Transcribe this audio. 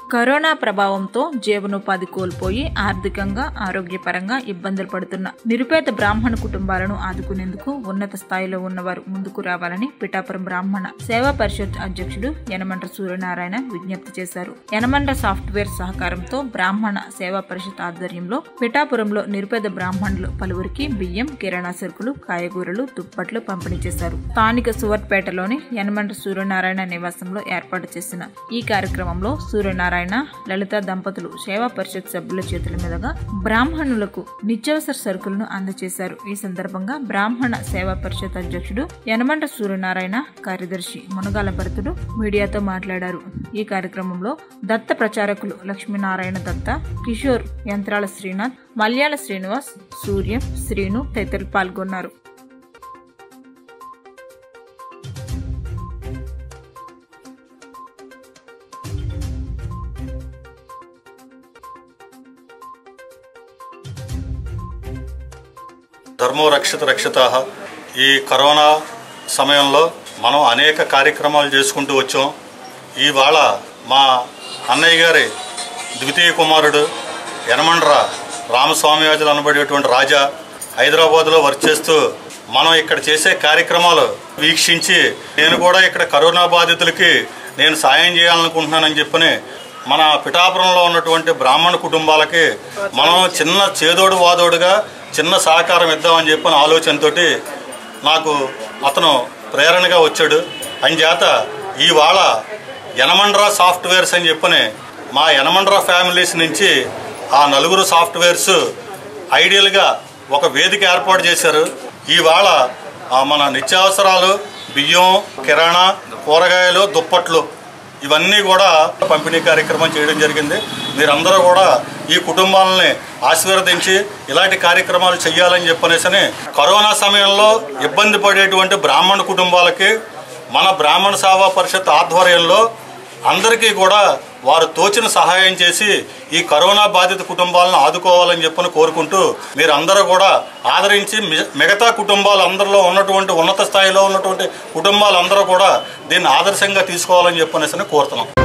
corona ప్రభావంతో జీవనోపాధి కోల్పోయి ఆర్థికంగా ఆరోగ్యపరంగా ఇబ్బందులు పడుతున్న నిరుపేద బ్రాహ్మణ కుటుంబాలను ఆదుకునేందుకు ఉన్నత స్థాయిలో ఉన్నవారు ముందుకు రావాలని పిఠాపురం బ్రాహ్మణ సేవా పరిషత్ అధ్యక్షుడు యనమండ్ర సూర్యనారాయణ విజ్ఞప్తి చేశారు యనమండ్ర సాఫ్ట్వేర్ సహకారంతో బ్రాహ్మణ సేవా పరిషత్ ఆధ్వర్యంలో పిఠాపురంలో నిరుపేద బ్రాహ్మణులు పలువురికి బియ్యం కిరాణా సరుకులు కాయగూరలు దుప్పట్లు పంపిణీ చేశారు స్థానిక సువర్పేటలోని యనమండ్ర సూర్యనారాయణ నివాసంలో ఏర్పాటు చేసిన ఈ కార్యక్రమంలో సూర్యనారాయణ లలిత దంపతులు సేవా పరిషత్ సభ్యుల చేతుల మీదుగా బ్రాహ్మణులకు నిత్యావసర సరుకులను అందజేశారు ఈ సందర్భంగా బ్రాహ్మణ సేవా పరిషత్ అధ్యక్షుడు యనమండ్ర సూర్యనారాయణ కార్యదర్శి మునగాల భరతుడు మీడియాతో మాట్లాడారు ఈ కార్యక్రమంలో దత్త ప్రచారకులు లక్ష్మీనారాయణ దత్త కిషోర్ యంత్రాల శ్రీనాథ్ మల్యాల శ్రీనివాస్ సూర్యం శ్రీను తదితరులు పాల్గొన్నారు ధర్మో రక్షిత రక్షిత ఈ కరోనా సమయంలో మనం అనేక కార్యక్రమాలు చేసుకుంటూ వచ్చాం ఇవాళ మా అన్నయ్య గారి ద్వితీయ కుమారుడు యనమండ్ర రామస్వామివాజులు అనబడేటువంటి రాజా హైదరాబాద్లో వర్క్ చేస్తూ మనం ఇక్కడ చేసే కార్యక్రమాలు వీక్షించి నేను కూడా ఇక్కడ కరోనా బాధితులకి నేను సాయం చేయాలనుకుంటున్నానని చెప్పని మన పిఠాపురంలో ఉన్నటువంటి బ్రాహ్మణ కుటుంబాలకి మనం చిన్న చేదోడు వాదోడుగా చిన్న సహకారం ఇద్దామని చెప్పిన ఆలోచనతోటి నాకు అతను ప్రేరణగా వచ్చాడు అంచేత ఇవాళ యనమండ్రా సాఫ్ట్వేర్స్ అని చెప్పని మా యనమండ్రా ఫ్యామిలీస్ నుంచి ఆ నలుగురు సాఫ్ట్వేర్స్ ఐడియల్గా ఒక వేదిక ఏర్పాటు చేశారు ఇవాళ ఆ, మన నిత్యావసరాలు బియ్యం కిరాణా కూరగాయలు దుప్పట్లు ఇవన్నీ కూడా పంపిణీ కార్యక్రమం చేయడం జరిగింది మీరందరూ కూడా ఈ కుటుంబాలని ఆశీర్వదించి ఇలాంటి కార్యక్రమాలు చేయాలని చెప్పనేసని కరోనా సమయంలో ఇబ్బంది పడేటువంటి బ్రాహ్మణ కుటుంబాలకి మన బ్రాహ్మణ సేవా పరిషత్ ఆధ్వర్యంలో అందరికీ కూడా వారు తోచిన సహాయం చేసి ఈ కరోనా బాధిత కుటుంబాలను ఆదుకోవాలని చెప్పని కోరుకుంటూ మీరందరూ కూడా ఆదరించి మి- మిగతా కుటుంబాలు అందరిలో ఉన్నటువంటి ఉన్నత స్థాయిలో ఉన్నటువంటి కుటుంబాలందరూ కూడా దీన్ని ఆదర్శంగా తీసుకోవాలని చెప్పనేసి కోరుతున్నాం